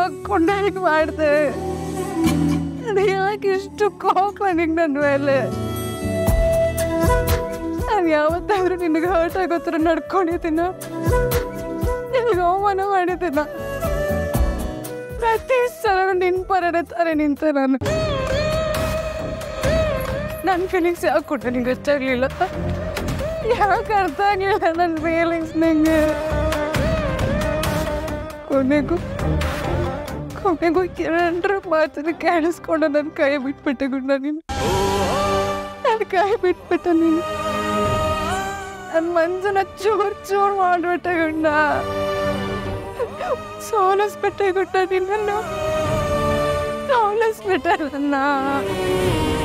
ಹಾಕೊಂಡು ನನಗೆ ಮಾಡಿದೆ ಅದು ಯಾಕೆ ಇಷ್ಟು ಕೋಪ ನನಗೆ ನನ್ನ ಮೇಲೆ ನಾನು ಯಾವತ್ತಾದ್ರೂ ನಿನಗೆ ಹರ್ಟ್ ಆಗೋ ಥರ ನಡ್ಕೊಂಡಿದ್ದೀನ ನಿನಗೆ ಅವಮಾನ ಮಾಡಿದ್ದೀನ ಪ್ರತಿ ಸಲ ನಿನ್ನ ಪರಡೆ ಥರ ನಿಂತೆ ನಾನು ನನ್ನ ಫೀಲಿಂಗ್ಸ್ ಯಾಕೆ ಕೊಟ್ಟೆ ನಿಂಗೆ ಗೊತ್ತಾಗ್ಲಿಲ್ಲ ಯಾಕೆ ಅರ್ಥ ಆಗಲಿಲ್ಲ ನನ್ನ ಫೀಲಿಂಗ್ಸ್ ನಿಂಗೆ ಕೊನೆಗೂ ಕೊನೆಗೂ ಎರಡರ ಮಾತನ್ನ ಕೇಳಿಸ್ಕೊಂಡು ನನ್ನ ಕೈ ಬಿಟ್ಬಿಟ್ಟೆ ಗುಂಡ ನೀನು ನನ್ನ ಕೈ ಬಿಟ್ಬಿಟ್ಟ ನೀನು ನನ್ನ ಮನ್ಸನ್ನ ಚೂರ್ ಚೂರ್ ಮಾಡ್ಬಿಟ್ಟೆ ಗುಂಡ ಸೋಲಿಸ್ಬಿಟ್ಟೆ ಗುಂಡ ನಿನ್ನನ್ನು ಸೋಲಿಸ್ಬಿಟ್ಟೆ ನನ್ನ